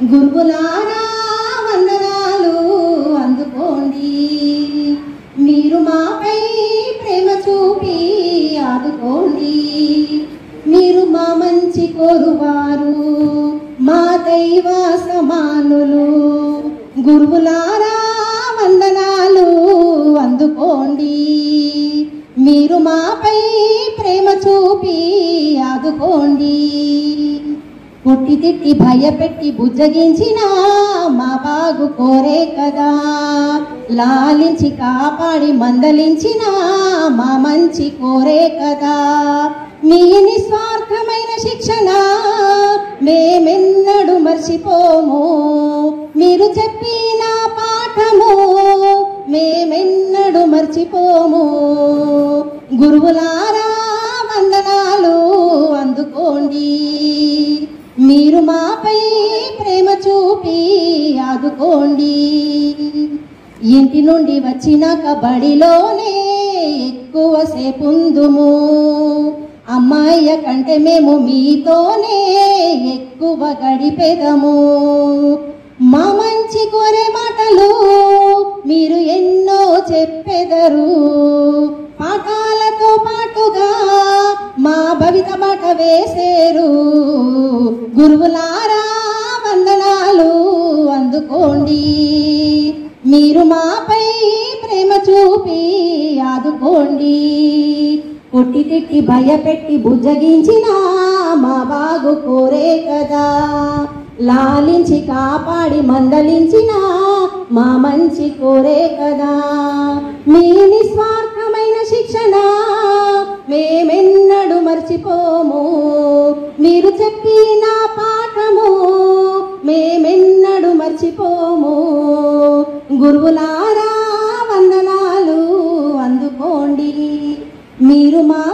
గురువులారా వందనాలు అందుకోండి మీరు మాపై ప్రేమ చూపి ఆదుకోండి మీరు మా మంచి కోరువారు మా దైవ సమానులు గురువులారా వందనాలు అందుకోండి మీరు మాపై ప్రేమ చూపి ఆదుకోండి పుట్టి తిట్టి భయపెట్టి బుజ్జగించిన మా బాగు కోరే కదా లాలించి కాపాడి మందలించిన మా మంచి కోరే కదా మీ నిస్వార్థమైన శిక్షణ మేమెన్నడు మర్చిపోము మీరు చెప్పిన పాఠము మేమెన్నడు మర్చిపోము గురువులారా వందనాలు అందుకోండి మీరు మాపై ప్రేమ చూపి ఆదుకోండి ఇంటి నుండి వచ్చినాక బడిలోనే ఎక్కువ సేపుందుము అమ్మాయ్య కంటే మేము మీతోనే ఎక్కువ గడిపెదము మా మంచి కోరే మాటలు మీరు ఎన్నో చెప్పెదరు పాఠాలతో పాటుగా మా భవిత బాట వేసేరు గురువులారా వందనాలు అందుకోండి మీరు మాపై ప్రేమ చూపి ఆదుకోండి కొట్టి తిట్టి భయపెట్టి బుజ్జగించిన మా బాగు కోరే కదా లాలించి కాపాడి మందలించిన మా మంచి కోరే కదా మీ నిస్వార్థమైన శిక్షణ మేమెన్నడు మర్చిపోము మీరు చెప్పిన పాఠము మేమెన్నడు మర్చిపోము గురువులారా వందనాలు అందుకోండి మీరు మా